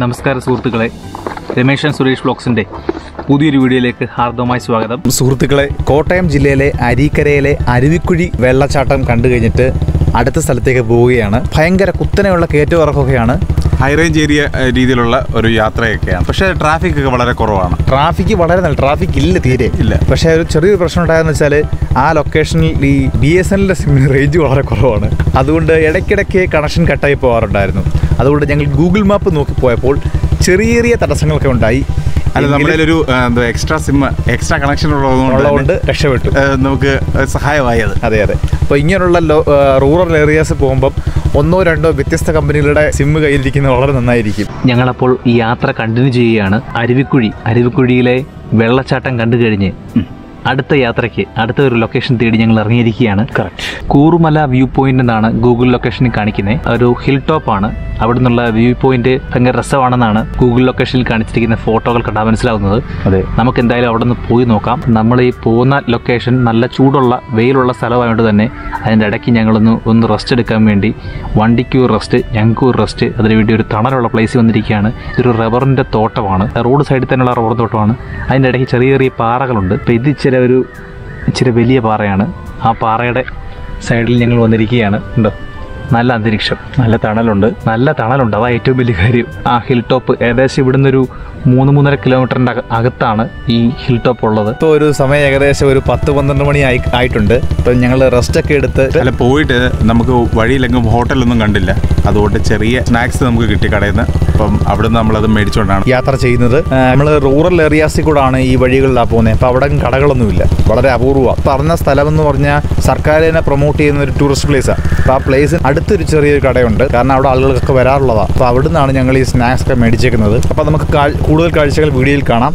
നമസ്കാരം സുഹൃത്തുക്കളെ രമേശൻ സുരേഷ് ബ്ലോഗ്സിൻ്റെ പുതിയൊരു വീഡിയോയിലേക്ക് ഹാർദവമായി സ്വാഗതം സുഹൃത്തുക്കളെ കോട്ടയം ജില്ലയിലെ അരീക്കരയിലെ അരുവിക്കുഴി വെള്ളച്ചാട്ടം കണ്ടു കഴിഞ്ഞിട്ട് അടുത്ത സ്ഥലത്തേക്ക് പോവുകയാണ് ഭയങ്കര കുത്തനെയുള്ള കയറ്റമിറക്കമൊക്കെയാണ് ഹൈ റേഞ്ച് ഏരിയ ഏഹ്, രീതിയിലുള്ള ഒരു യാത്രയൊക്കെയാണ് പക്ഷേ ട്രാഫിക് ഒക്കെ വളരെ കുറവാണ് ട്രാഫിക് വളരെ നല്ല ട്രാഫിക് ഇല്ല തീരെ ഇല്ല. പക്ഷേ ഒരു ചെറിയൊരു പ്രശ്നം ഉണ്ടായെന്ന് വെച്ചാൽ ആ ലൊക്കേഷനിൽ ഈ ബി എസ് എല്ലിൻ്റെ സിമ്മിന് റേഞ്ച് വളരെ കുറവാണ് അതുകൊണ്ട് ഇടയ്ക്കിടയ്ക്ക് കണക്ഷൻ കട്ടായി പോകാറുണ്ടായിരുന്നു അതുകൊണ്ട് ഞങ്ങൾ ഗൂഗിൾ മാപ്പ് നോക്കി പോയപ്പോൾ ചെറിയ ചെറിയ തടസ്സങ്ങളൊക്കെ ഉണ്ടായി അല്ല നമ്മുടെ ഒരു എന്താ എക്സ്ട്രാ സിം എക്സ്ട്രാ കണക്ഷൻ ഉള്ളതുകൊണ്ട് ഉള്ളതുകൊണ്ട് രക്ഷപ്പെട്ടു ഏഹ്, നമുക്ക് സഹായമായി അത് അതെ അതെ അപ്പോൾ ഇങ്ങനെയുള്ള ലോ- ആ, റൂറൽ ഏരിയാസ് പോകുമ്പം ഒന്നോ രണ്ടോ വ്യത്യസ്ത കമ്പനികളുടെ സിമ്മ് കയ്യിലിരിക്കുന്നത് വളരെ നന്നായിരിക്കും ഞങ്ങളപ്പോൾ ഈ യാത്ര കണ്ടിന്യൂ ചെയ്യുകയാണ് അരുവിക്കുഴി അരുവിക്കുഴിയിലെ വെള്ളച്ചാട്ടം കണ്ടു കഴിഞ്ഞ് അടുത്ത യാത്രയ്ക്ക് അടുത്ത ഒരു ലൊക്കേഷൻ തേടി ഞങ്ങൾ ഇറങ്ങിയിരിക്കുകയാണ് കൂറുമല വ്യൂ പോയിന്റ് എന്നാണ് ഗൂഗിൾ ലൊക്കേഷനിൽ കാണിക്കുന്നത് ഒരു ഹിൽ ടോപ്പ് ആണ് അവിടെ നിന്നുള്ള വ്യൂ പോയിന്റ് ഭയങ്കര രസമാണെന്നാണ് ഗൂഗിൾ ലൊക്കേഷനിൽ കാണിച്ചിരിക്കുന്ന ഫോട്ടോകൾ കണ്ടാൽ മനസ്സിലാവുന്നത് അതെ നമുക്ക് എന്തായാലും അവിടെ നിന്ന് പോയി നോക്കാം നമ്മൾ ഈ പോകുന്ന ലൊക്കേഷൻ നല്ല ചൂടുള്ള വെയിലുള്ള സ്ഥലമായതുകൊണ്ട് തന്നെ അതിൻ്റെ ഇടയ്ക്ക് ഞങ്ങളൊന്ന് ഒന്ന് റെസ്റ്റ് എടുക്കാൻ വേണ്ടി വണ്ടിക്ക് ഒരു റെസ്റ്റ് ഞങ്ങൾക്ക് ഒരു റെസ്റ്റ് അതിനുവേണ്ടി ഒരു തണലുള്ള പ്ലേസ് വന്നിരിക്കുകയാണ് ഇതൊരു റബ്ബറിൻ്റെ തോട്ടമാണ് റോഡ് സൈഡിൽ തന്നെയുള്ള റബ്ബർ തോട്ടമാണ് അതിൻ്റെ ഇടയ്ക്ക് ചെറിയ ചെറിയ പാറകളുണ്ട് അപ്പോൾ ഇത് ഇച്ചിരി ഒരു ഇച്ചിരി വലിയ പാറയാണ് ആ പാറയുടെ സൈഡിൽ ഞങ്ങൾ വന്നിരിക്കുകയാണ് ഉണ്ടോ നല്ല അന്തരീക്ഷം നല്ല തണലുണ്ട് നല്ല തണലുണ്ട് അതാ ഏറ്റവും വലിയ കാര്യം ആ ഹിൽ ടോപ്പ് ഏകദേശം ഇവിടുന്ന് ഒരു മൂന്ന് മൂന്നര കിലോമീറ്ററിൻ്റെ അക- അകത്താണ് ഈ ഹിൽ ടോപ്പ് ഉള്ളത് ഇപ്പോൾ ഒരു സമയം ഏകദേശം ഒരു പത്ത് പന്ത്രണ്ട് മണി ആയി ആയിട്ടുണ്ട് ഇപ്പം ഞങ്ങൾ റെസ്റ്റ് ഒക്കെ എടുത്ത് അല്ല പോയിട്ട് നമുക്ക് വഴിയിലെങ്കും ഹോട്ടലൊന്നും കണ്ടില്ല അതുകൊണ്ട് ചെറിയ സ്നാക്സ് നമുക്ക് കിട്ടി കടയിൽ നിന്ന് അപ്പം അവിടെ നിന്ന് നമ്മളത് മേടിച്ചുകൊണ്ടാണ് യാത്ര ചെയ്യുന്നത് നമ്മൾ റൂറൽ ഏരിയാസിൽ കൂടാണ് ഈ വഴികളിലാണ് പോകുന്നത് അപ്പോൾ അവിടെ കടകളൊന്നുമില്ല വളരെ അപൂർവമാണ് പറഞ്ഞ സ്ഥലം എന്ന് പറഞ്ഞാൽ സർക്കാർ തന്നെ പ്രൊമോട്ട് ചെയ്യുന്ന ഒരു ടൂറിസ്റ്റ് പ്ലേസാണ് അപ്പോൾ ആ പ്ലേസ് അടുത്തൊരു ചെറിയൊരു കടയുണ്ട് കാരണം അവിടെ ആളുകൾക്കൊക്കെ വരാറുള്ളതാണ് അപ്പോൾ അവിടെ നിന്നാണ് ഞങ്ങൾ ഈ സ്നാക്സ് ഒക്കെ മേടിച്ചേക്കുന്നത് അപ്പോൾ നമുക്ക് കാ- കൂടുതൽ കാഴ്ചകൾ വീഡിയോയിൽ കാണാം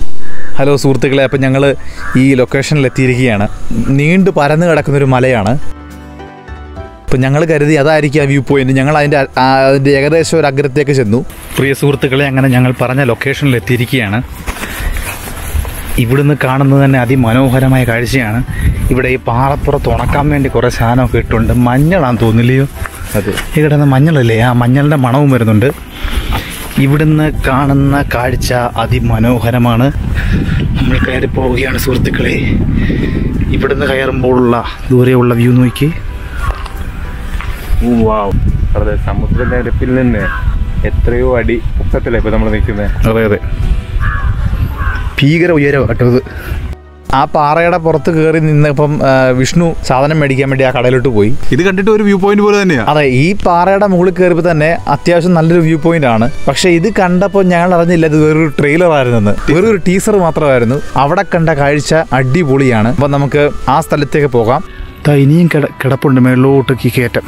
ഹലോ സുഹൃത്തുക്കളെ അപ്പം ഞങ്ങൾ ഈ ലൊക്കേഷനിൽ എത്തിയിരിക്കുകയാണ് നീണ്ടു പരന്നു കിടക്കുന്നൊരു മലയാണ് അപ്പം ഞങ്ങൾ കരുതി അതായിരിക്കും ആ വ്യൂ പോയിന്റ് ഞങ്ങൾ അതിൻ്റെ ആ- അതിൻ്റെ ഏകദേശം ഒരു അഗ്രത്തേക്ക് ചെന്നു പ്രിയ സുഹൃത്തുക്കളെ അങ്ങനെ ഞങ്ങൾ പറഞ്ഞ ലൊക്കേഷനിൽ എത്തിയിരിക്കുകയാണ് ഇവിടുന്ന് കാണുന്നത് തന്നെ അതിമനോഹരമായ കാഴ്ചയാണ് ഇവിടെ ഈ പാറപ്പുറത്ത് ഉണക്കാൻ വേണ്ടി കുറേ സാധനമൊക്കെ ഇട്ടുണ്ട് മഞ്ഞളാന്ന് തോന്നില്ലയോ അതെ ഈ കിടന്ന മഞ്ഞളല്ലേ ആ മഞ്ഞളിൻ്റെ മണവും വരുന്നുണ്ട് ഇവിടുന്ന് കാണുന്ന കാഴ്ച അതിമനോഹരമാണ് നമ്മൾ കയറി പോവുകയാണ് സുഹൃത്തുക്കളെ ഇവിടുന്ന് കയറുമ്പോഴുള്ള ദൂരെയുള്ള വ്യൂ നോക്കി അതെ സമുദ്രനിരപ്പിൽ നിന്ന് എത്രയോ അടി പൊക്കത്തിലാണ് ഇപ്പൊ നമ്മൾ നിൽക്കുന്നത് അതെ അതെ ഭീകര ഉയരം കേട്ടോ ഇത് ആ പാറയുടെ പുറത്ത് കയറി നിന്നപ്പം ആ, വിഷ്ണു സാധനം മേടിക്കാൻ വേണ്ടി ആ കടയിലോട്ട് പോയി ഇത് കണ്ടിട്ട് ഒരു വ്യൂ പോയിന്റ് പോലെ തന്നെയാ അതെ ഈ പാറയുടെ മുകളിൽ കയറിയപ്പോൾ തന്നെ അത്യാവശ്യം നല്ലൊരു വ്യൂ പോയിന്റ് ആണ് പക്ഷെ ഇത് കണ്ടപ്പോൾ ഞങ്ങൾ അറിഞ്ഞില്ല ഇത് വേറൊരു ട്രെയിലർ ആയിരുന്നെന്ന് വേറൊരു ടീസർ മാത്രമായിരുന്നു അവിടെ കണ്ട കാഴ്ച അടിപൊളിയാണ് അപ്പം നമുക്ക് ആ സ്ഥലത്തേക്ക് പോകാം ഇനിയും കിട കിടപ്പുണ്ട് മേളിലോട്ടേക്ക് കയറ്റം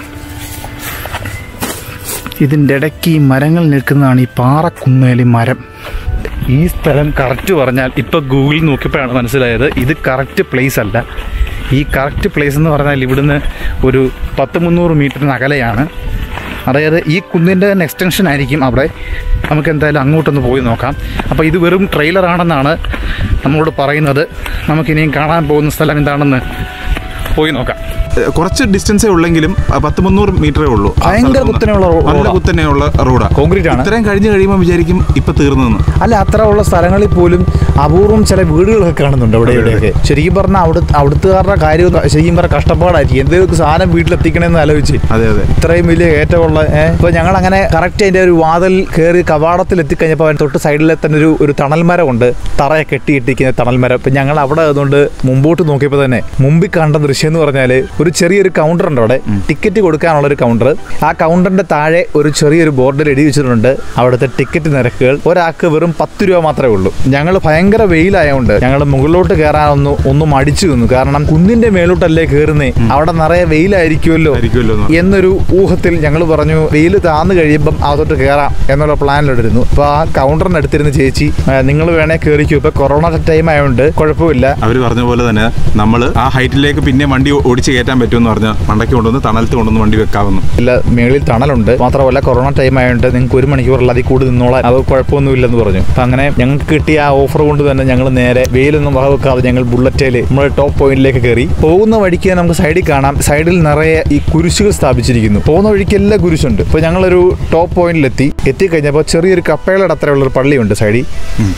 ഇതിൻ്റെ ഇടയ്ക്ക് ഈ മരങ്ങൾ നിൽക്കുന്നതാണ് ഈ പാറക്കുന്നേലി മരം ഈ സ്ഥലം കറക്റ്റ് പറഞ്ഞാൽ ഇപ്പോൾ ഗൂഗിളിൽ നോക്കിയപ്പോഴാണ് മനസ്സിലായത് ഇത് കറക്റ്റ് പ്ലേസ് അല്ല ഈ കറക്റ്റ് പ്ലേസ് എന്ന് പറഞ്ഞാൽ ഇവിടുന്ന് ഒരു പത്ത് മുന്നൂറ് മീറ്ററിന് അകലെയാണ് അതായത് ഈ കുന്നിൻ്റെ തന്നെ എക്സ്റ്റൻഷൻ ആയിരിക്കും അവിടെ നമുക്ക് എന്തായാലും അങ്ങോട്ടൊന്ന് പോയി നോക്കാം അപ്പോൾ ഇത് വെറും ട്രെയിലർ ആണെന്നാണ് നമ്മളോട് പറയുന്നത് നമുക്കിനിയും കാണാൻ പോകുന്ന സ്ഥലം എന്താണെന്ന് പോയി നോക്കാം ഏഹ്, കുറച്ച് ഡിസ്റ്റൻസേ ഉള്ളെങ്കിലും ആ, പത്ത് മുന്നൂറ് മീറ്ററേ ഉള്ളൂ ആ ഭയങ്കര സ്ഥലത്തുനിന്ന്. കുത്തനെയുള്ള റോ- നല്ല റോഡാ. കുത്തനെയുള്ള റോഡാ കോൺക്രീറ്റ് ആണ് ഇത്രയും കഴിഞ്ഞ് കഴിയുമ്പോൾ വിചാരിക്കും ഇപ്പൊ തീർന്നെന്ന് അല്ല അത്ര ഉള്ള സ്ഥലങ്ങളിൽ പോലും അപൂർവം ചില വീടുകളൊക്കെ കാണുന്നുണ്ട് അവിടെ ഇവിടെയൊക്കെ ശരിക്കും പറഞ്ഞാൽ അവിടെ അവിടുത്തുകാരുടെ കാര്യം ഒന്ന് ശരിക്കും പറഞ്ഞാൽ കഷ്ടപ്പാടായിരിക്കും എന്തെങ്കിലും സാധനം വീട്ടിലെത്തിക്കണമെന്ന് ആലോചിച്ച് അതെ അതെ ഇത്രയും വലിയ ഏറ്റമുള്ള ഇപ്പോൾ ഞങ്ങൾ അങ്ങനെ കറക്റ്റ് അതിൻ്റെ ഒരു വാതിൽ കയറി കവാടത്തിൽ എത്തിക്കഴിഞ്ഞപ്പോൾ അതിന് തൊട്ട് സൈഡിലെ തന്നെ ഒരു ഒരു തണൽ മരമുണ്ട് തറയെ കെട്ടിയിട്ടിരിക്കുന്ന തണൽ മരം ഇപ്പം ഞങ്ങൾ അവിടെ അതുകൊണ്ട് മുമ്പോട്ട് നോക്കിയപ്പോൾ തന്നെ മുമ്പിൽ കണ്ട ദൃശ്യം എന്ന് പറഞ്ഞാൽ ഒരു ചെറിയൊരു കൗണ്ടർ ഉണ്ട് അവിടെ ടിക്കറ്റ് കൊടുക്കാനുള്ള ഒരു കൗണ്ടർ ആ കൗണ്ടറിന്റെ താഴെ ഒരു ചെറിയൊരു ബോർഡിൽ എഴുതി വെച്ചിട്ടുണ്ട് അവിടുത്തെ ടിക്കറ്റ് നിരക്കുകൾ ഒരാൾക്ക് വെറും പത്ത് രൂപ മാത്രമേ ഉള്ളൂ ഞങ്ങൾ ഭയങ്കര വെയിലായതുകൊണ്ട് ഞങ്ങൾ മുകളിലോട്ട് കയറാനൊന്ന് ഒന്ന് മടിച്ചു നിന്നു കാരണം കുന്നിന്റെ മേലോട്ടല്ലേ കയറുന്നേ അവിടെ നിറയെ വെയിലായിരിക്കുമല്ലോ ആയിരിക്കുമല്ലോ എന്ന്. എന്നൊരു ഊഹത്തിൽ ഞങ്ങൾ പറഞ്ഞു വെയിൽ താന്നു കഴിയുമ്പം അകത്തോട്ട് കയറാം എന്നുള്ള പ്ലാനിലെടുത്തിരുന്നു അപ്പോൾ ആ കൗണ്ടറിന് അടുത്തിരുന്ന് ചേച്ചി നിങ്ങൾ വേണേ കയറിക്കൂ ഇപ്പൊ കൊറോണ ടൈം ആയതുകൊണ്ട് കുഴപ്പമില്ല അവർ പറഞ്ഞ പോലെ തന്നെ നമ്മൾ ആ ഹൈറ്റിലേക്ക് പിന്നെ വണ്ടി ഓടിച്ച് കയറ്റാൻ വെക്കാൻ പറ്റുമെന്ന് പറഞ്ഞാൽ മണ്ടയ്ക്ക് കൊണ്ടുവന്ന് തണലത്ത് കൊണ്ടുവന്ന് വണ്ടി വെക്കാവുന്നു ഇല്ല മേളിൽ തണലുണ്ട് മാത്രമല്ല കൊറോണ ടൈം ആയതുകൊണ്ട് നിങ്ങൾക്ക് ഒരു മണിക്കൂർ അതിൽ കൂടി നിന്നോളാൻ അത് കുഴപ്പമൊന്നുമില്ലെന്ന് പറഞ്ഞു അപ്പം അങ്ങനെ ഞങ്ങൾക്ക് കിട്ടിയ ആ ഓഫർ കൊണ്ട് തന്നെ ഞങ്ങൾ നേരെ വെയിലൊന്നും വക വെക്കാതെ ഞങ്ങൾ ബുള്ളറ്റേൽ നമ്മുടെ ടോപ്പ് പോയിന്റിലേക്ക് കയറി പോകുന്ന വഴിക്ക് നമുക്ക് സൈഡിൽ കാണാം സൈഡിൽ നിറയെ ഈ കുരിശുകൾ സ്ഥാപിച്ചിരിക്കുന്നു പോകുന്ന വഴിക്ക് എല്ലാ കുരിശുണ്ട് ഇപ്പോൾ ഞങ്ങളൊരു ടോപ്പ് പോയിന്റിലെത്തി എത്തിക്കഴിഞ്ഞപ്പോൾ ചെറിയൊരു കപ്പയുടെ അത്രയുള്ള ഒരു പള്ളിയുണ്ട് സൈഡിൽ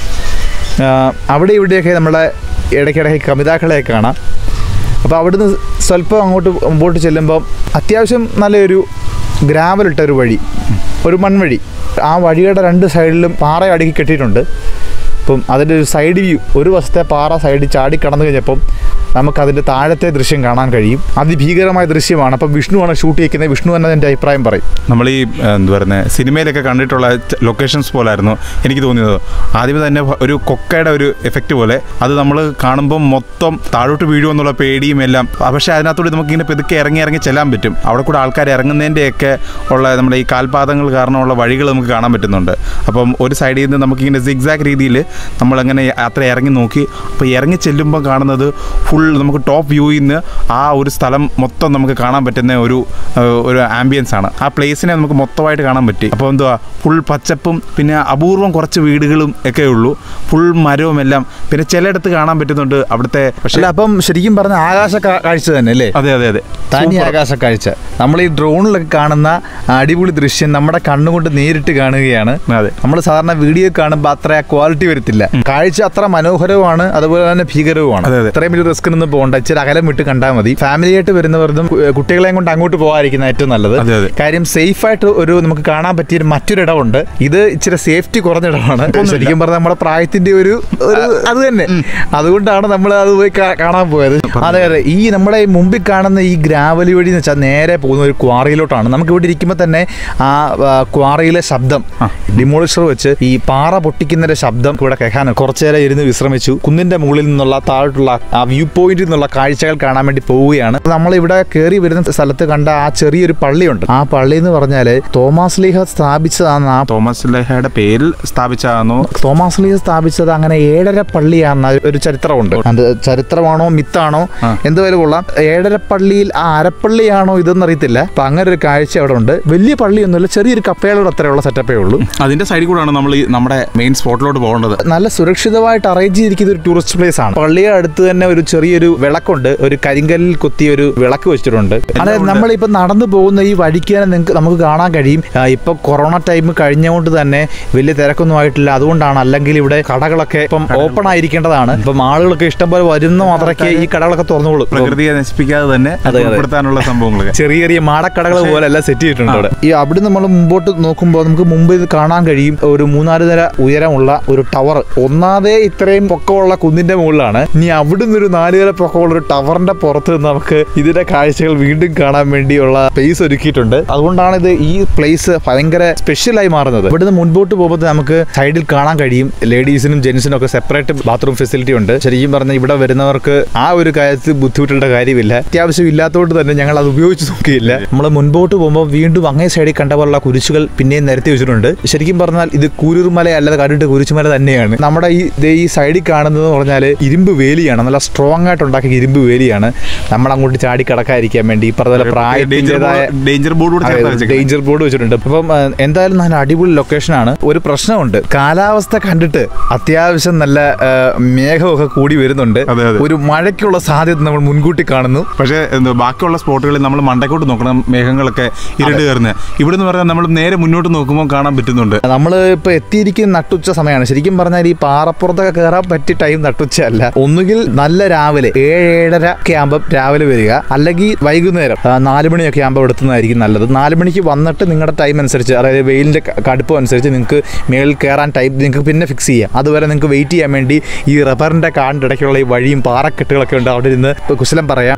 ആ, അവിടെ ഇവിടെയൊക്കെ നമ്മളെ ഇടയ്ക്കിടയ്ക്ക് കമിതാക്കളെയൊക്കെ കാണാം അപ്പോൾ അവിടുന്ന് സ്വല്പം അങ്ങോട്ട് മുമ്പോട്ട് ചെല്ലുമ്പം അത്യാവശ്യം നല്ലൊരു ഗ്രാവലിട്ട ഒരു വഴി ഒരു മൺവഴി ആ വഴിയുടെ രണ്ട് സൈഡിലും പാറ അടുക്കി കെട്ടിയിട്ടുണ്ട് അപ്പം അതിൻ്റെ ഒരു സൈഡ് വ്യൂ ഒരു വശത്തെ പാറ സൈഡിൽ ചാടി കടന്നു കഴിഞ്ഞപ്പം നമുക്കതിൻ്റെ താഴത്തെ ദൃശ്യം കാണാൻ കഴിയും അതിഭീകരമായ ദൃശ്യമാണ് അപ്പം വിഷ്ണുവാണ് ഷൂട്ട് ചെയ്യുന്നത് വിഷ്ണു തന്നെ എൻ്റെ അഭിപ്രായം പറയും നമ്മൾ ഈ ഏഹ്, എന്താ പറയുന്നത് സിനിമയിലൊക്കെ കണ്ടിട്ടുള്ള ലൊക്കേഷൻസ് പോലായിരുന്നു എനിക്ക് തോന്നിയത് ആദ്യമേ തന്നെ ഒരു കൊക്കയുടെ ഒരു എഫക്റ്റ് പോലെ അത് നമ്മൾ കാണുമ്പോൾ മൊത്തം താഴോട്ട് വീഴുമെന്നുള്ള പേടിയും എല്ലാം ആ, പക്ഷേ അതിനകത്തൂടെ നമുക്ക് ഇങ്ങനെ പെതുക്കെ ഇറങ്ങി ഇറങ്ങി ചെല്ലാൻ പറ്റും അവിടെ കൂടെ ആൾക്കാർ ഇറങ്ങുന്നതിൻ്റെയൊക്കെ ഉള്ള നമ്മുടെ ഈ കാൽപാദങ്ങൾ കാരണമുള്ള വഴികൾ നമുക്ക് കാണാൻ പറ്റുന്നുണ്ട് അപ്പം ഒരു സൈഡിൽ നിന്ന് നമുക്കിങ്ങനെ സിഗ്സാഗ് രീതിയിൽ നമ്മളങ്ങനെ യാത്ര ഇറങ്ങി നോക്കി അപ്പോൾ ഇറങ്ങി ചെല്ലുമ്പോൾ കാണുന്നത് ഫുൾ നമുക്ക് ടോപ്പ് വ്യൂയിൽ നിന്ന് ആ ഒരു സ്ഥലം മൊത്തം നമുക്ക് കാണാൻ പറ്റുന്ന ഒരു ഏഹ്, ഒരു ആംബിയൻസ് ആണ് ആ പ്ലേസിനെ നമുക്ക് മൊത്തമായിട്ട് കാണാൻ പറ്റി അപ്പോൾ എന്തുവാ ഫുൾ പച്ചപ്പും പിന്നെ അപൂർവം കുറച്ച് വീടുകളും ഒക്കെ ഉള്ളൂ ഫുൾ മരവും എല്ലാം പിന്നെ ചിലയിടത്ത് കാണാൻ പറ്റുന്നുണ്ട് അവിടുത്തെ പക്ഷേ അല്ല അപ്പം ശരിക്കും പറഞ്ഞ ആകാശ കാ- കാഴ്ച തന്നെ അല്ലേ അതെ അതെ അതെ തനി ആകാശ കാഴ്ച നമ്മൾ ഈ ഡ്രോണിലൊക്കെ കാണുന്ന അടിപൊളി ദൃശ്യം നമ്മുടെ കണ്ണുകൊണ്ട് നേരിട്ട് കാണുകയാണ് അതെ നമ്മൾ സാധാരണ വീഡിയോ കാണുമ്പോൾ അത്ര ക്വാളിറ്റി വരത്തില്ല കാഴ്ച അത്ര മനോഹരവുമാണ് അതുപോലെ തന്നെ ഭീകരവുമാണ് അതെ, അതെ. ഇത്രയും വലിയ റിസ്ക് ഒന്നും പോകണ്ട ഇച്ചിരി അകലം വിട്ട് കണ്ടാൽ മതി ഫാമിലി ആയിട്ട് വരുന്നവർക്കും കു- കുട്ടികളെയും കൊണ്ട് അങ്ങോട്ട് പോകാതിരിക്കുന്ന ഏറ്റവും നല്ലത് അതെ, അതെ. കാര്യം സേഫ് ആയിട്ട് ഒരു നമുക്ക് കാണാൻ പറ്റിയ ഒരു മറ്റൊരു ഇടമുണ്ട് ഇത് ഇച്ചിരി സേഫ്റ്റി കുറഞ്ഞ ഇടമാണ് ശരിക്കും പറഞ്ഞാൽ നമ്മുടെ പ്രായത്തിന്റെ ഒരു ഒരു അത് തന്നെ അതുകൊണ്ടാണ് നമ്മൾ അത് പോയി കാ- കാണാൻ പോയത് അതെ അതെ ഈ നമ്മുടെ ഈ മുമ്പിൽ കാണുന്ന ഈ ഗ്രാവലി വഴി എന്ന് വെച്ചാൽ നേരെ പോകുന്ന ഒരു ക്വാറിയിലോട്ടാണ് നമുക്ക് ഇവിടെ ഇരിക്കുമ്പോൾ തന്നെ ആ ആ, ക്വാറിയിലെ ശബ്ദം ഡിമോളിഷർ വെച്ച് ഈ പാറ പൊട്ടിക്കുന്നതിന്റെ ശബ്ദം ഇവിടെ കേൾക്കാൻ കുറച്ചു നേരം ഇരുന്ന് വിശ്രമിച്ചു കുന്നിന്റെ മുകളിൽ നിന്നുള്ള താഴോട്ടുള്ള ആ വ്യൂ പോയിന്റിൽ നിന്നുള്ള കാഴ്ചകൾ കാണാൻ വേണ്ടി പോവുകയാണ് നമ്മൾ ഇവിടെ കയറി വരുന്ന സ്ഥലത്ത് കണ്ട ആ ചെറിയൊരു പള്ളിയുണ്ട് ആ പള്ളി എന്ന് പറഞ്ഞാൽ തോമസ് ലീഹ സ്ഥാപിച്ചതാണ് ആ തോമസ് ലെഹയുടെ പേരിൽ സ്ഥാപിച്ചതാണോ തോമസ് ലീഹ സ്ഥാപിച്ചത് അങ്ങനെ ഏഴര പള്ളിയാണെന്ന ഒരു ചരിത്രമുണ്ട് അത് ചരിത്രമാണോ മിത്താണോ ആ. എന്തുവരെ കൊള്ളാം ഏഴര പള്ളിയിൽ ആ അരപ്പള്ളിയാണോ ഇതെന്ന് അറിയത്തില്ല അപ്പൊ അങ്ങനെ ഒരു കാഴ്ച അവിടെ ഉണ്ട് വലിയ പള്ളിയൊന്നുമില്ല ചെറിയൊരു കപ്പയുടെ അത്രയുള്ള സെറ്റപ്പേ ഉള്ളൂ അതിന്റെ സൈഡിൽ കൂടെയാണ് നമ്മൾ ഈ നമ്മുടെ മെയിൻ സ്പോട്ടിലോട്ട് പോകേണ്ടത് നല്ല സുരക്ഷിതമായിട്ട് അറേഞ്ച് ചെയ്തിരിക്കുന്ന ഒരു ടൂറിസ്റ്റ് പ്ലേസ് ആണ് പള്ളിയുടെ അടുത്ത് തന്നെ ഒരു ചെറിയൊരു വിളക്കുണ്ട് ഒരു കരിങ്കല്ലിൽ കൊത്തിയ ഒരു വിളക്ക് വെച്ചിട്ടുണ്ട് അതായത് ഉണ്ട്. നമ്മളിപ്പോൾ നടന്നു പോകുന്ന ഈ വഴിക്ക് തന്നെ നിങ്ങൾക്ക് നമുക്ക് കാണാൻ കഴിയും ആ, ഇപ്പൊ കൊറോണ ടൈം കഴിഞ്ഞുകൊണ്ട് തന്നെ വലിയ തിരക്കൊന്നും ആയിട്ടില്ല അതുകൊണ്ടാണ് അല്ലെങ്കിൽ ഇവിടെ കടകളൊക്കെ ഇപ്പം ഓപ്പൺ ആയിരിക്കേണ്ടതാണ് ഇപ്പം ആളുകളൊക്കെ ഇഷ്ടംപോലെ വരുന്ന മാത്രമേ ഈ കടകളൊക്കെ തുറന്നോളൂ ഇപ്പം പ്രകൃതിയെ നശിപ്പിക്കാതെ തന്നെ അതെ, അതെ. ഉൾപ്പെടുത്താനുള്ള സംഭവങ്ങളൊക്കെ ചെറിയ ചെറിയ മാടക്കടകൾ പോലെ എല്ലാം സെറ്റ് ചെയ്തിട്ടുണ്ട് അവിടെ ഈ അവിടെ നമ്മൾ മുമ്പോട്ട് നോക്കുമ്പോൾ നമുക്ക് മുമ്പ് ഇത് കാണാൻ കഴിയും ഒരു മൂന്നാല് നിര ഉയരമുള്ള ഒരു ടവർ ഒന്നാതെ ഇത്രയും പൊക്കമുള്ള കുന്നിന്റെ മുകളിലാണ് ഇനി അവിടുന്ന് ഒരു നാല് നിര പൊക്കമുള്ള ഒരു ടവറിന്റെ പുറത്ത് നിന്ന് നമുക്ക് ഇതിന്റെ കാഴ്ചകൾ വീണ്ടും കാണാൻ വേണ്ടിയുള്ള സ്പേസ് ഒരുക്കിയിട്ടുണ്ട് അതുകൊണ്ടാണ് ഇത് ഈ പ്ലേസ് ഭയങ്കര സ്പെഷ്യലായി മാറുന്നത് ഇവിടുന്ന് മുൻപോട്ട് പോകുമ്പോൾ നമുക്ക് സൈഡിൽ കാണാൻ കഴിയും ലേഡീസിനും ജെന്റ്സിനും ഒക്കെ സെപ്പറേറ്റ് ബാത്റൂം ഫെസിലിറ്റി ഉണ്ട് ശരിക്കും പറഞ്ഞാൽ ഇവിടെ വരുന്നവർക്ക് ആ ഒരു കാര്യത്തിൽ ബുദ്ധിമുട്ടേണ്ട കാര്യമില്ല അത്യാവശ്യം ഇല്ലാത്തതുകൊണ്ട് തന്നെ ഞങ്ങൾ അത് ഉപയോഗിച്ച് നോക്കിയില്ല നമ്മൾ മുൻപോട്ട് പോകുമ്പോൾ വീണ്ടും അങ്ങേ സൈഡിൽ കണ്ട പോലുള്ള കുരിശുകൾ പിന്നെയും നിരത്തി വെച്ചിട്ടുണ്ട് ശരിക്കും പറഞ്ഞാൽ ഇത് കൂരൂർമല അല്ലാതെ കണ്ടിട്ട് കുരിശുമല തന്നെയാണ് നമ്മുടെ ഈ ദേ ഈ സൈഡിൽ കാണുന്നത് പറഞ്ഞാൽ ഇരുമ്പ് വേലിയാണ് നല്ല സ്ട്രോങ് ആയിട്ട് ഉണ്ടാക്കിയ ഇരുമ്പ് വേലിയാണ് നമ്മൾ അങ്ങോട്ട് ചാടി കിടക്കാതിരിക്കാൻ വേണ്ടി ഈ പറഞ്ഞ പോലെ പ്രായത്തിൻ്റെതായ ഡേഞ്ചർ ബോർഡ് കൂടെ ചേർത്ത് വെച്ചേക്കുന്നത്. ഡേഞ്ചർ ബോർഡ് വെച്ചിട്ടുണ്ട് അപ്പം ആ, എന്തായാലും നല്ല അടിപൊളി ലൊക്കേഷനാണ് ഒരു പ്രശ്നമുണ്ട് കാലാവസ്ഥ കണ്ടിട്ട് അത്യാവശ്യം നല്ല ആ, മേഘമൊക്കെ കൂടി വരുന്നുണ്ട് അതെ, അതെ. ഒരു മഴയ്ക്കുള്ള സാധ്യത നമ്മൾ മുൻകൂട്ടി കാണുന്നു പക്ഷേ എന്താ ബാക്കിയുള്ള സ്പോട്ടുകളിൽ നമ്മൾ മണ്ടക്കോട്ട് നോക്കണം മേഘങ്ങളൊക്കെ ഇരുട്ട് കയറുന്നത് ഇവിടെ നിന്ന് പറഞ്ഞാൽ നമ്മൾ നേരെ മുന്നോട്ട് നോക്കുമ്പോൾ കാണാൻ പറ്റുന്നുണ്ട് നമ്മൾ ഇപ്പൊ എത്തിയിരിക്കുന്ന നട്ടുച്ച സമയമാണ് ശരിക്കും പറഞ്ഞാൽ ഈ പാറപ്പുറത്തൊക്കെ കയറാൻ പറ്റിയ ടൈം നട്ടുച്ച അല്ല ഒന്നുകിൽ നല്ല രാവിലെ ഏഴ് ഏഴര ഒക്കെ ആകുമ്പോൾ രാവിലെ വരിക അല്ലെങ്കിൽ വൈകുന്നേരം ആ, നാല് മണിയൊക്കെ ആകുമ്പോൾ എടുത്തുന്നതായിരിക്കും നല്ലത് നാല് മണിക്ക് വന്നിട്ട് നിങ്ങളുടെ ടൈം അനുസരിച്ച് അതായത് വെയിലിന്റെ ക- കടുപ്പം അനുസരിച്ച് നിങ്ങൾക്ക് മേളിൽ കയറാൻ ടൈം നിങ്ങൾക്ക് പിന്നെ ഫിക്സ് ചെയ്യാം അതുവരെ നിങ്ങൾക്ക് വെയിറ്റ് ചെയ്യാൻ വേണ്ടി ഈ റബ്ബറിന്റെ കാടിന്റെ ഇടയ്ക്കുള്ള ഈ വഴിയും പാറക്കെട്ടുകളൊക്കെ ഉണ്ട് അവിടെ ഇരുന്ന് കുശലം പറയാം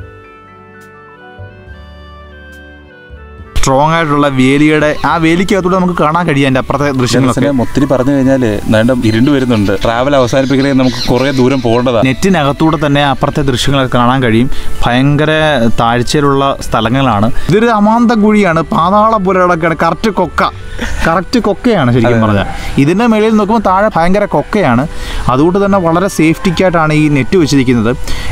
സ്ട്രോങ് ആയിട്ടുള്ള വേലിയുടെ ആ വേലിക്കകത്തൂടെ നമുക്ക് കാണാൻ കഴിയും അതിന്റെ അപ്പുറത്തെ ദൃശ്യങ്ങളൊക്കെ ജനസനെ ഒത്തിരി പറഞ്ഞു കഴിഞ്ഞാൽ നല്ല ഇരുണ്ട് വരുന്നുണ്ട് ട്രാവൽ അവസാനിപ്പിക്കണമെങ്കിൽ നമുക്ക് കുറേ ദൂരം പോകേണ്ടതാണ് നെറ്റിനകത്തൂടെ തന്നെ അപ്പുറത്തെ ദൃശ്യങ്ങളൊക്കെ കാണാൻ കഴിയും ഭയങ്കര താഴ്ചയിലുള്ള സ്ഥലങ്ങളാണ് ഇതൊരു അമാന്ത കുഴിയാണ് പാതാള പോലെ കിടക്കുകയാണ് കറക്റ്റ് കൊക്ക കറക്റ്റ് കൊക്കയാണ് ശരിക്കും പറഞ്ഞാൽ ഇതിൻ്റെ മേളിൽ നോക്കുമ്പോൾ താഴെ ഭയങ്കര കൊക്കയാണ് അതുകൊണ്ട് തന്നെ വളരെ സേഫ്റ്റിക്കായിട്ടാണ് ഈ നെറ്റ് വെച്ചിരിക്കുന്നത്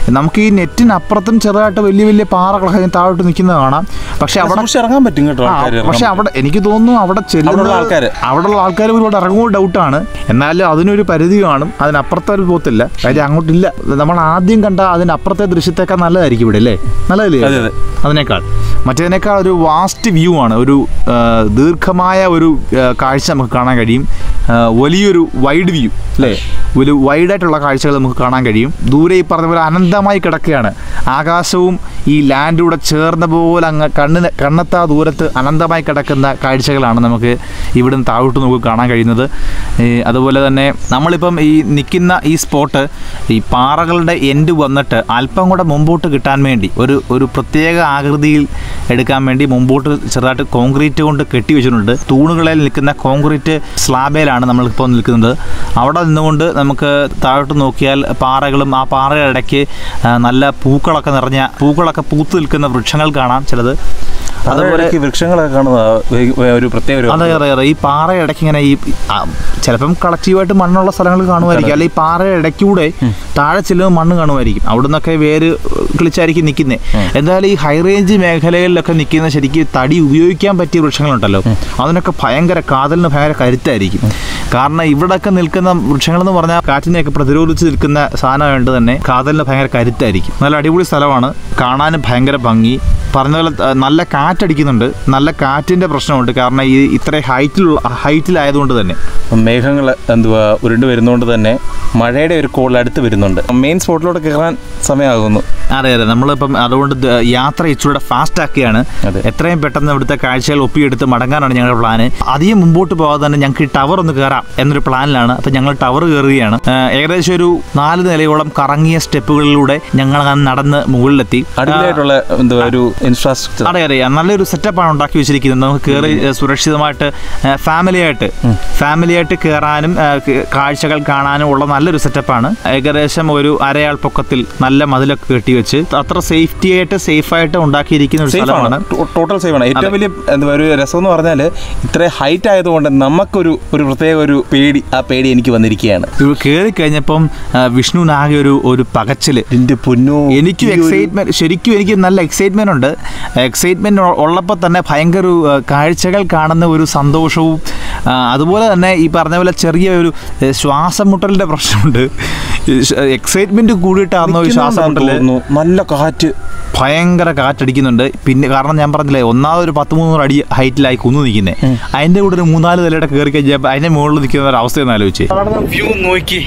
നമുക്ക് ഈ നെറ്റിനപ്പുറത്തും ചെറുതായിട്ട് വലിയ വലിയ പാറകളൊക്കെ താഴോട്ട് നിൽക്കുന്നത് കാണാം പക്ഷെ അവിടെ സൂക്ഷിച്ച് ഇറങ്ങാൻ പറ്റും കേട്ടോ ആ, ആൾക്കാര് ഇറങ്ങാൻ പക്ഷെ അവിടെ എനിക്ക് തോന്നുന്നു അവിടെ ചെല്ലുന്ന അവിടെയുള്ള ആൾക്കാര്. അവിടെയുള്ള ആൾക്കാർ ഒരുപാട് ഇറങ്ങുമോ ഡൗട്ടാണ് എന്നാലും അതിനൊരു പരിധി കാണും അതിനപ്പുറത്തെ ഒരു പോത്തില്ല കാര്യം അങ്ങോട്ടില്ല നമ്മൾ ആദ്യം കണ്ട അതിനപ്പുറത്തെ ദൃശ്യത്തേക്കാൾ നല്ലതായിരിക്കും ഇവിടെ അല്ലേ നല്ലതല്ലേ അതെ, അതെ. അതിനേക്കാൾ മറ്റേതിനേക്കാൾ ഒരു വാസ്റ്റ് വ്യൂ ആണ് ഒരു ആ, ദീർഘമായ ഒരു ആ, കാഴ്ച നമുക്ക് കാണാൻ കഴിയും ആ, വലിയൊരു വൈഡ് വ്യൂ അല്ലേ ഒരു വൈഡായിട്ടുള്ള കാഴ്ചകൾ നമുക്ക് കാണാൻ കഴിയും ദൂരെ ഈ പറഞ്ഞ പോലെ അനന്തമായി കിടക്കുകയാണ് ആകാശവും ഈ ലാൻഡൂടെ ചേർന്ന പോലെ അങ്ങ് കണ്ണിന് കണ്ണെത്താ ദൂരത്ത് അനന്തമായി കിടക്കുന്ന കാഴ്ചകളാണ് നമുക്ക് ഇവിടുന്ന് താഴോട്ട് നമുക്ക് കാണാൻ കഴിയുന്നത് ഈ അതുപോലെ തന്നെ നമ്മളിപ്പം ഈ നിൽക്കുന്ന ഈ സ്പോട്ട് ഈ പാറകളുടെ എൻഡ് വന്നിട്ട് അല്പം കൂടെ മുമ്പോട്ട് കിട്ടാൻ വേണ്ടി ഒരു ഒരു പ്രത്യേക ആകൃതിയിൽ എടുക്കാൻ വേണ്ടി മുമ്പോട്ട് ചെറുതായിട്ട് കോൺക്രീറ്റ് കൊണ്ട് കെട്ടി വെച്ചിട്ടുണ്ട് തൂണുകളിൽ നിൽക്കുന്ന കോൺക്രീറ്റ് സ്ലാബേലാണ് നമ്മളിപ്പോൾ നിൽക്കുന്നത് അവിടെ നിന്നുകൊണ്ട് നമുക്ക് താഴോട്ട് നോക്കിയാൽ പാറകളും ആ പാറയുടെ ഇടയ്ക്ക് ആ, നല്ല പൂക്കളൊക്കെ നിറഞ്ഞ പൂക്കളൊക്കെ പൂത്ത് നിൽക്കുന്ന വൃക്ഷങ്ങൾ കാണാം ചിലത് അതുപോലെ അതുപോലെ വൃക്ഷങ്ങളൊക്കെ കാണുന്ന ഒരു പ്രത്യേക ഒരു അതെ അതെ അതെ ഈ പാറ ഇടയ്ക്ക് ഇങ്ങനെ ഈ ആ, ചിലപ്പം കളക്റ്റീവായിട്ട് മണ്ണുള്ള സ്ഥലങ്ങൾ കാണുമായിരിക്കും അല്ലെ ഈ പാറ ഇടയ്ക്കൂടെ താഴെ ചെല്ലുമ്പോൾ മണ്ണ് കാണുമായിരിക്കും അവിടെ നിന്നൊക്കെ വേര് കിളിച്ചായിരിക്കും നിൽക്കുന്നത് എന്തായാലും ഈ ഹൈ റേഞ്ച് മേഖലകളിലൊക്കെ നിൽക്കുന്ന ശരിക്കും തടി ഉപയോഗിക്കാൻ പറ്റിയ വൃക്ഷങ്ങളുണ്ടല്ലോ അതിനൊക്കെ ഭയങ്കര കാതലിന് ഭയങ്കര കരുത്തായിരിക്കും കാരണം ഇവിടെയൊക്കെ നിൽക്കുന്ന വൃക്ഷങ്ങളെന്ന് പറഞ്ഞാൽ കാറ്റിനെയൊക്കെ പ്രതിരോധിച്ച് നിൽക്കുന്ന സാധനമായിട്ട് തന്നെ കാതലിന് ഭയങ്കര കരുത്തായിരിക്കും നല്ല അടിപൊളി സ്ഥലമാണ് കാണാനും ഭയങ്കര ഭംഗി പറഞ്ഞ പോലെ ആ, നല്ല കാറ്റടിക്കുന്നുണ്ട് നല്ല കാറ്റിൻ്റെ പ്രശ്നമുണ്ട് കാരണം ഈ ഇത്ര ഹൈറ്റിലുള്ള ഹൈറ്റിലായതുകൊണ്ട് തന്നെ മേഘങ്ങൾ എന്തുവാ ഉരുണ്ട് വരുന്നതുകൊണ്ട് തന്നെ മഴയുടെ ഒരു കോൾ അടുത്ത് വരുന്നുണ്ട് മെയിൻ സ്പോട്ടിലോട്ട് കയറാൻ സമയമാകുന്നു അതെ അതെ നമ്മളിപ്പം അതുകൊണ്ട് ദ- യാത്ര ഇച്ചിരൂടെ ഫാസ്റ്റ് ആക്കിയാണ് അതെ. എത്രയും പെട്ടെന്ന് ഇവിടുത്തെ കാഴ്ചകൾ ഒപ്പിയെടുത്ത് മടങ്ങാനാണ് ഞങ്ങളുടെ പ്ലാന് അധികം മുമ്പോട്ട് പോകാതെ തന്നെ ഞങ്ങൾക്ക് ഈ ടവർ ഒന്ന് കയറാം എന്നൊരു പ്ലാനിലാണ് അപ്പം ഞങ്ങൾ ടവർ കയറുകയാണ് ആ, ഏകദേശം ഒരു നാല് നിലയോളം കറങ്ങിയ സ്റ്റെപ്പുകളിലൂടെ ഞങ്ങൾ അങ്ങനെ നടന്ന് മുകളിലെത്തി അടിപൊളിയായിട്ടുള്ള എന്തുവാ ഒരു ഇൻഫ്രാസ്ട്രക്ചർ അതെ അതെ നല്ലൊരു സെറ്റപ്പാണ് ഉണ്ടാക്കി വെച്ചിരിക്കുന്നത് നമുക്ക് കയറി ഏഹ്, സുരക്ഷിതമായിട്ട് ഫാമിലി ആയിട്ട് ഫാമിലി ആയിട്ട് കയറാനും ഏഹ്, ക- കാഴ്ചകൾ കാണാനും ഉള്ള നല്ലൊരു സെറ്റപ്പാണ് ഏകദേശം ഒരു അരയാൾ പൊക്കത്തിൽ നല്ല മതിലൊക്കെ കെട്ടിവെച്ച് അത്ര സേഫ്റ്റി ആയിട്ട് സേഫ് ആയിട്ട് ഉണ്ടാക്കിയിരിക്കുന്ന ഒരു സേഫ് ആണ് സ്ഥലമാണ് ടോട്ടൽ സേഫ് ആണ് ഏറ്റവും വലിയ എന്താ ഒരു രസം എന്ന് പറഞ്ഞാൽ ഇത്ര ഹൈറ്റ് ആയതുകൊണ്ട് നമുക്കൊരു ഒരു പ്രത്യേക ഒരു പേടി ആ പേടി എനിക്ക് വന്നിരിക്കുകയാണ് ഇത് കയറി കഴിഞ്ഞപ്പം വിഷ്ണുവിനാകെ ഒരു ഒരു പകച്ചില് എന്റെ പൊന്നു എനിക്കും എക്സൈറ്റ്മെന്റ് ശരിക്കും എനിക്ക് നല്ല എക്സൈറ്റ്മെന്റ് ഉണ്ട് എക്സൈറ്റ്മെന്റ് ഉള്ളപ്പോൾ തന്നെ ഭയങ്കര ഒരു, ആ, കാഴ്ചകൾ കാണുന്ന ഒരു സന്തോഷവും ആ, അതുപോലെ തന്നെ ഈ പറഞ്ഞ പോലെ ചെറിയ ഒരു ഏ, ശ്വാസം മുട്ടലിന്റെ പ്രശ്നമുണ്ട് എക്സൈറ്റ്മെന്റ് കൂടിയിട്ടാണോ ഈ ശ്വാസം മുട്ടല് നല്ല കാറ്റ് ഭയങ്കര കാറ്റടിക്കുന്നുണ്ട് പിന്നെ കാരണം ഞാൻ പറഞ്ഞില്ലേ ഒന്നാമത് ഒരു പത്ത് മൂന്നൂറ് അടി ഹൈറ്റിലായി കുന്നു നിൽക്കുന്നത് അതിന്റെ കൂടെ ഒരു മൂന്നാല് നിലയുടെ കയറി കഴിഞ്ഞപ്പോൾ അതിന്റെ മുകളിൽ നിൽക്കുന്ന ഒരു അവസ്ഥ ഒന്ന് ആലോചിച്ച് വ്യൂ നോക്കി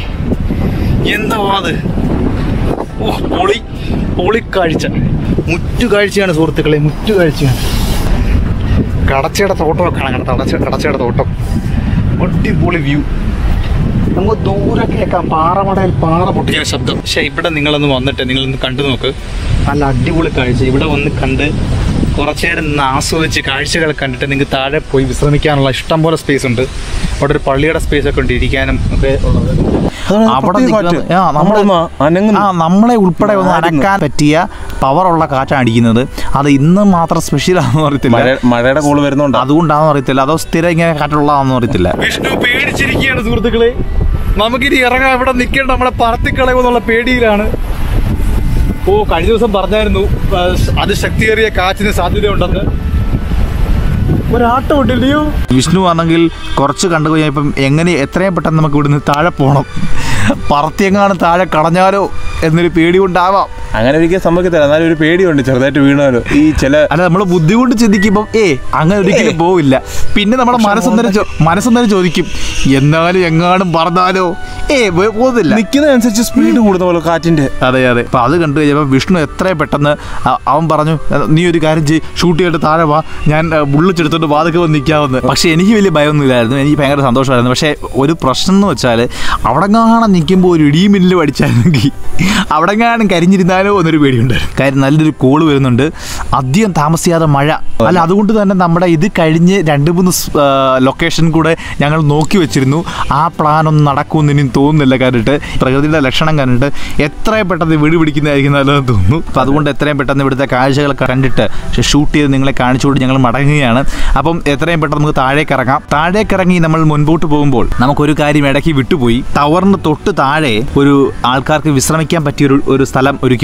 എന്താ അത് ഓ പൊളി പൊളി കാഴ്ച മുറ്റു കാഴ്ചയാണ് സുഹൃത്തുക്കളെ മുറ്റു കാഴ്ചയാണ് കടച്ചയുടെ തോട്ടമൊക്കെ കാണാം കടച്ച കടച്ചയുടെ തോട്ടം അടിപൊളി വ്യൂ നമുക്ക് ദൂരെ കേൾക്കാം പാറമടയിൽ പാറ പൊട്ടിക്കുന്ന ശബ്ദം പക്ഷേ ഇവിടെ നിങ്ങളൊന്ന് വന്നിട്ട് നിങ്ങളൊന്ന് കണ്ടു നോക്ക് നല്ല അടിപൊളി കാഴ്ച ഇവിടെ വന്ന് കണ്ട് കുറച്ചു നേരം നിന്ന് ആസ്വദിച്ച് കാഴ്ചകൾ കണ്ടിട്ട് നിങ്ങൾക്ക് താഴെ പോയി വിശ്രമിക്കാനുള്ള ഇഷ്ടം പോലെ സ്പേസ് ഉണ്ട് അവിടെ ഒരു പള്ളിയുടെ സ്പേസ് ഒക്കെ ഉണ്ട് ഇരിക്കാനും ഒക്കെ ഉള്ളത് അവിടെ നിൽക്കുന്ന- ആ, നമ്മളെ ആ നമ്മളെ ഉൾപ്പെടെ ഒന്ന് ആടുന്നു. അനക്കാൻ പറ്റിയ പവറുള്ള കാറ്റാണ് അടിക്കുന്നത് അത് ഇന്ന് മാത്രം സ്പെഷ്യൽ ആണെന്ന് അറിയത്തില്ല മഴയുടെ കോള് വരുന്നുണ്ട് അതുകൊണ്ടാണെന്ന് അറിയത്തില്ല അതോ സ്ഥിരം ഇങ്ങനെ കാറ്റുള്ളതാണെന്ന് അറിയത്തില്ല വിഷ്ണു പേടിച്ചിരിക്കുകയാണ് സുഹൃത്തുക്കളെ നമുക്കിനി ഇറങ്ങാൻ ഇവിടെ നിൽക്കേണ്ട നമ്മളെ പറത്തിക്കളയുമെന്നുള്ള പേടിയിലാണ് ഓ കഴിഞ്ഞ ദിവസം പറഞ്ഞായിരുന്നു ആ, അതിശക്തിയേറിയ കാറ്റിന് സാധ്യതയുണ്ടെന്ന് ഒരാട്ടം ഉണ്ടല്ലയോ വിഷ്ണു ആണെങ്കിൽ കുറച്ച് കണ്ടു കഴിഞ്ഞപ്പം എങ്ങനെ എത്രയും പെട്ടെന്ന് നമുക്ക് ഇവിടുന്ന് താഴെ പോകണം പറത്തിയെങ്ങാനും താഴെ കളഞ്ഞാലോ എന്നൊരു പേടി കൊണ്ടാവാം അങ്ങനെ ഒരിക്കലും സംഭവിക്കത്തില്ല എന്നാലും ഒരു പേടിയുണ്ട് ചെറുതായിട്ട് വീണാലോ ഈ ചില അല്ല നമ്മൾ ബുദ്ധി കൊണ്ട് ചിന്തിക്കുമ്പോൾ ഏ അങ്ങനെ ഒരിക്കലും പോവില്ല പിന്നെ നമ്മുടെ മനസ്സൊന്നരം മനസ്സൊന്നരം ചോദിക്കും എന്നാലും എങ്ങാനും പറഞ്ഞാലോ ഏ വേ- പോകുന്നില്ല നിൽക്കുന്നതനുസരിച്ച് സ്പീഡ് കൂടുന്ന പോലെ കാറ്റിന്റെ അതെ അതെ അപ്പൊ അത് കണ്ടു കഴിഞ്ഞപ്പോൾ വിഷ്ണു എത്രയും പെട്ടെന്ന് അ- അവൻ പറഞ്ഞു "എ, നീ ഒരു കാര്യം ചെയ്യ് ഷൂട്ട് ചെയ്തിട്ട് താഴെ വാ ഞാൻ ബുള്ളിച്ചെടുത്തോണ്ട് വാതൊക്കെ വന്ന് നിൽക്കാമെന്ന് പക്ഷെ എനിക്ക് വലിയ ഭയമൊന്നുമില്ലായിരുന്നു എനിക്ക് ഭയങ്കര സന്തോഷമായിരുന്നു പക്ഷേ ഒരു പ്രശ്നം എന്ന് വെച്ചാൽ അവിടെ കാണാൻ നിൽക്കുമ്പോൾ ഒരു ഇടിയും മിന്നലും അടിച്ചായിരുന്നെങ്കിൽ അവിടെ കാണാൻ കരിഞ്ഞിരുന്നാലോ എന്നൊരു പേടിയുണ്ടായിരുന്നു കാര്യം നല്ലൊരു കോള് വരുന്നുണ്ട് അധികം താമസിയാതെ മഴ അല്ല അതുകൊണ്ട് തന്നെ നമ്മുടെ ഇത് കഴിഞ്ഞ് രണ്ട് മൂന്ന് സ്- ആ, ലൊക്കേഷൻ കൂടെ ഞങ്ങൾ നോക്കി വെച്ചിരുന്നു ആ പ്ലാൻ ഒന്നും നടക്കുമെന്ന് ഇനി തോന്നുന്നില്ല കണ്ടിട്ട് പ്രകൃതിയുടെ ലക്ഷണം കണ്ടിട്ട് എത്രയും പെട്ടെന്ന് വീട് പിടിക്കുന്നതായിരിക്കും നല്ലതെന്ന് തോന്നുന്നു അപ്പം അതുകൊണ്ട് എത്രയും പെട്ടെന്ന് ഇവിടുത്തെ കാഴ്ചകൾ കണ്ടിട്ട് ഷൂട്ട് ചെയ്ത് നിങ്ങളെ കാണിച്ചുകൊണ്ട് ഞങ്ങൾ മടങ്ങുകയാണ് അപ്പം എത്രയും പെട്ടെന്ന് നമുക്ക് താഴേക്ക് ഇറങ്ങാം താഴേക്ക് ഇറങ്ങി നമ്മൾ മുൻപോട്ട് പോകുമ്പോൾ നമുക്കൊരു കാര്യം ഇടയ്ക്ക് വിട്ടുപോയി ടവറിന് തൊട്ട് താഴെ ഒരു ആൾക്കാർക്ക് വിശ്രമിക്കാൻ പറ്റിയ ഒരു ഒരു സ്ഥലം ഒരുക്കിയിട്ടുണ്ട്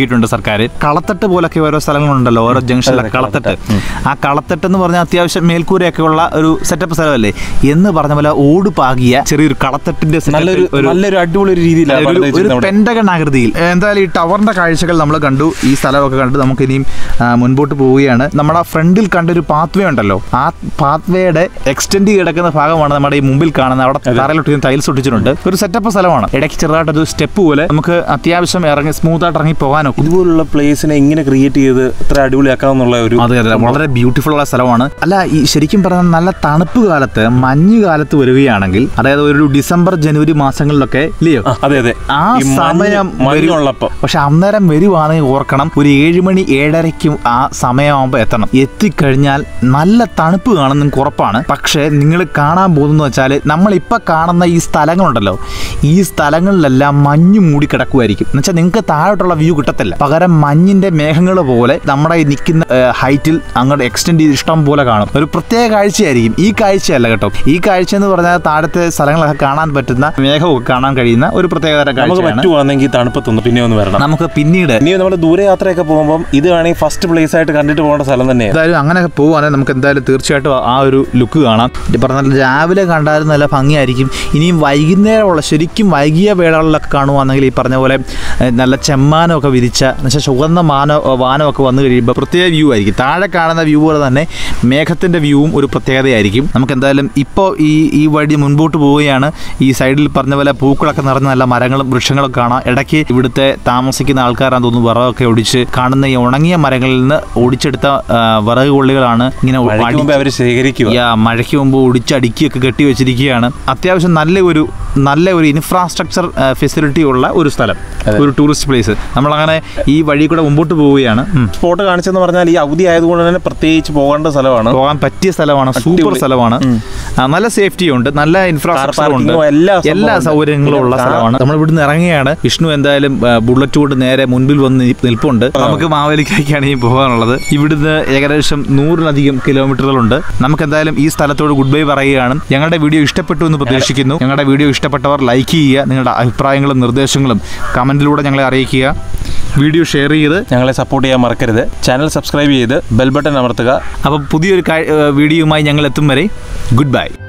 ഒരുക്കിയിട്ടുണ്ട് സർക്കാർ കളത്തട്ട് പോലൊക്കെ ഓരോ സ്ഥലങ്ങളുണ്ടല്ലോ ഓരോ ജംഗ്ഷനിലെ കളത്തട്ട് ആ കളത്തട്ട് എന്ന് പറഞ്ഞാൽ അത്യാവശ്യം മേൽക്കൂരയൊക്കെ ഉള്ള ഒരു സെറ്റപ്പ് സ്ഥലമല്ലേ എന്ന് പറഞ്ഞ പോലെ ഓട് പാകിയ ചെറിയൊരു കളത്തട്ടിന്റെ setup നല്ലൊരു ഒരു നല്ലൊരു അടിപൊളി ഒരു രീതിയിലാണ് ഒരു- പണിത് ഒരു വെച്ചിരിക്കുന്നത് അവിടെ. പെൻഡഗൺ ആകൃതിയിൽ എന്തായാലും ഈ ടവറിന്റെ കാഴ്ചകൾ നമ്മൾ കണ്ടു ഈ സ്ഥലമൊക്കെ കണ്ടു നമുക്ക് ഇനിയും ആ, മുൻപോട്ട് പോവുകയാണ് നമ്മുടെ ഫ്രണ്ടിൽ കണ്ടൊരു പാത്വേ ഉണ്ടല്ലോ ആ പാത്വേയുടെ എക്സ്റ്റെൻഡ് കിടക്കുന്ന ഭാഗമാണ് നമ്മുടെ ഈ മുമ്പിൽ കാണുന്നത് അവിടെ തറയിലൊട്ട് ടൈൽസ് ഒട്ടിച്ചിട്ടുണ്ട് ഒരു സെറ്റപ്പ് സ്ഥലമാണ് ഇടയ്ക്ക് ചെറുതായിട്ടൊരു സ്റ്റെപ്പ് പോലെ നമുക്ക് അത്യാവശ്യം ഇറങ്ങി സ്മൂത്ത് ആയിട്ട് ഇറങ്ങി പോകാനൊക്കെ ഇതുപോലുള്ള പ്ലേസിനെ എങ്ങനെ ക്രിയേറ്റ് ചെയ്ത് ഇത്ര അടിപൊളിയാക്കാന്നുള്ള ഒരു അതെ അതെ വളരെ ബ്യൂട്ടിഫുൾ ഉള്ള സ്ഥലമാണ് അല്ല ഈ ശരിക്കും പറഞ്ഞാൽ നല്ല തണുപ്പ് കാലത്ത് മഞ്ഞ് കാലത്ത് വരികയാണെങ്കിൽ അതായത് ഒരു ഡിസംബർ ജനുവരി മാസങ്ങളിലൊക്കെ ഇല്ലയോ ആ, അതെ അതെ ആ ഈ മഞ്ഞ് സമയം മഞ്ഞുള്ളപ്പോ പക്ഷെ അന്നേരം വരുവാണെങ്കിൽ ഓർക്കണം ഒരു ഏഴ് മണി ഏഴരയ്ക്കും ആ സമയമാകുമ്പോൾ എത്തണം എത്തിക്കഴിഞ്ഞാൽ നല്ല തണുപ്പ് കാണും നിങ്ങൾക്ക് ഉറപ്പാണ് പക്ഷേ നിങ്ങൾ കാണാൻ പോകുന്നത് വെച്ചാൽ നമ്മളിപ്പോൾ കാണുന്ന ഈ സ്ഥലങ്ങളുണ്ടല്ലോ ഈ സ്ഥലങ്ങളിലെല്ലാം മഞ്ഞ് മൂടി കിടക്കുമായിരിക്കും എന്ന് വെച്ചാൽ നിങ്ങൾക്ക് താഴോട്ടുള്ള വ്യൂ കിട്ടത്തില്ല പകരം മഞ്ഞിന്റെ മേഘങ്ങൾ പോലെ നമ്മുടെ ഈ നിൽക്കുന്ന ഹൈറ്റിൽ അങ്ങോട്ട് എക്സ്റ്റെൻഡ് ചെയ്ത് ഇഷ്ടം പോലെ കാണും ഒരു പ്രത്യേക കാഴ്ചയായിരിക്കും ഈ കാഴ്ചയല്ല കേട്ടോ ഈ കാഴ്ച എന്ന് പറഞ്ഞാൽ താഴത്തെ സ്ഥലങ്ങളൊക്കെ കാണാൻ പറ്റുന്ന മേഘമൊക്കെ കാണാൻ കഴിയുന്ന ഒരു പ്രത്യേകതര നമുക്ക് കാഴ്ചയാണ് പറ്റുവാണെങ്കിൽ തണുപ്പത്തൊന്ന് പിന്നെ ഒന്ന് വരണം നമുക്ക് പിന്നീട് ഇനി നമ്മൾ ദൂരയാത്രയൊക്കെ പോകുമ്പോൾ ഇത് വേണമെങ്കിൽ ഫസ്റ്റ് പ്ലേസ് ആയിട്ട് കണ്ടിട്ട് പോകേണ്ട സ്ഥലം തന്നെയാണ് എന്തായാലും അങ്ങനെ പോവുകയാണെങ്കിൽ നമുക്ക് എന്തായാലും തീർച്ചയായിട്ടും ആ ഒരു ലുക്ക് കാണാം ഇത് പറഞ്ഞാൽ രാവിലെ കണ്ടാലും നല്ല ഭംഗിയായിരിക്കും ഇനിയും വൈകുന്നേരമുള്ള ശരിക്കും വൈകിയ വേളകളിലൊക്കെ കാണുവാണെങ്കിൽ ഈ പറഞ്ഞ പോലെ ഏഹ്, നല്ല ചെമ്മാനമൊക്കെ വിരിച്ച എന്നുവെച്ചാൽ ചുവന്ന മാനോ വാനമൊക്കെ വന്നു കഴിയുമ്പോൾ പ്രത്യേക വ്യൂ ആയിരിക്കും താഴെ കാണുന്ന വ്യൂ പോലെ തന്നെ മേഘത്തിൻ്റെ വ്യൂവും ഒരു പ്രത്യേകതയായിരിക്കും നമുക്ക് എന്തായാലും ഇപ്പോൾ ഈ ഈ വഴി മുൻപോട്ട് പോവുകയാണ് ഈ സൈഡിൽ പറഞ്ഞ പോലെ പൂക്കളൊക്കെ നിറഞ്ഞ നല്ല മരങ്ങളും വൃക്ഷങ്ങളൊക്കെ കാണാം ഇടയ്ക്ക് ഇവിടുത്തെ താമസിക്കുന്ന ആൾക്കാരാന്ന് തോന്നുന്നു വിറകൊക്കെ ഒടിച്ച് കാണുന്ന ഈ ഉണങ്ങിയ മരങ്ങളിൽ നിന്ന് ഒടിച്ചെടുത്ത ആ, വിറക് കൊള്ളികളാണ് ഇങ്ങനെ മഴയ്ക്ക് അടി- മുമ്പേ അവർ ശേഖരിക്കുക യാ, മഴയ്ക്ക് മുമ്പ് ഒടിച്ചടുക്കിയൊക്കെ കെട്ടി വെച്ചിരിക്കുകയാണ് അത്യാവശ്യം നല്ല ഒരു നല്ല ഒരു ഇൻഫ്രാസ്ട്രക്ചർ ഫെസിലിറ്റി ഉള്ള ഒരു സ്ഥലം ഒരു ടൂറിസ്റ്റ് പ്ലേസ് നമ്മളങ്ങനെ ഈ വഴി കൂടെ മുമ്പോട്ട് പോവുകയാണ് ഉം. സ്പോട്ട് കാണിച്ചെന്ന് പറഞ്ഞാൽ ഈ അവധി ആയതുകൊണ്ട് തന്നെ പ്രത്യേകിച്ച് പോകേണ്ട സ്ഥലമാണ് പോകാൻ പറ്റിയ സ്ഥലമാണ് സൂപ്പർ അടിപൊളി. സ്ഥലമാണ് ആ, നല്ല സേഫ്റ്റി ഉണ്ട് നല്ല ഇൻഫ്രാസ്ട്രക്ചർ ഉണ്ട് parking ഉം എല്ലാ എല്ലാ സംഭവവും ഉണ്ട്. സൗകര്യങ്ങളും ഉള്ള പിന്നെ സ്ഥലമാണ് നമ്മൾ ഇവിടുന്ന് ഇറങ്ങുകയാണ് വിഷ്ണു എന്തായാലും ആ, ബുള്ളറ്റ് കൊണ്ട് നേരെ മുൻപിൽ വന്ന് നി- നിൽപ്പുണ്ട് നമുക്ക് മാവേലിക്കാണ് ഈ പോകാനുള്ളത് ഇവിടുന്ന് ഏകദേശം നൂറിലധികം കിലോമീറ്ററുകളുണ്ട് നമുക്ക് എന്തായാലും ഈ സ്ഥലത്തോട് ഗുഡ് ബൈ പറയുകയാണ് ഞങ്ങളുടെ വീഡിയോ ഇഷ്ടപ്പെട്ടു എന്ന് പ്രതീക്ഷിക്കുന്നു ഞങ്ങളുടെ വീഡിയോ ഇഷ്ടപ്പെട്ടവർ ലൈക്ക് ചെയ്യുക നിങ്ങളുടെ അഭിപ്രായങ്ങളും നിർദ്ദേശങ്ങളും കമന്റിലൂടെ ഞങ്ങളെ അറിയിക്കുക വീഡിയോ ഷെയർ ചെയ്ത് ഞങ്ങളെ സപ്പോർട്ട് ചെയ്യാൻ മറക്കരുത് ചാനൽ സബ്സ്ക്രൈബ് ചെയ്ത് ബെൽ ബട്ടൺ അമർത്തുക അപ്പോൾ പുതിയൊരു കാ- ഏഹ് വീഡിയോയുമായി ഞങ്ങൾ എത്തും വരെ ഗുഡ് ബൈ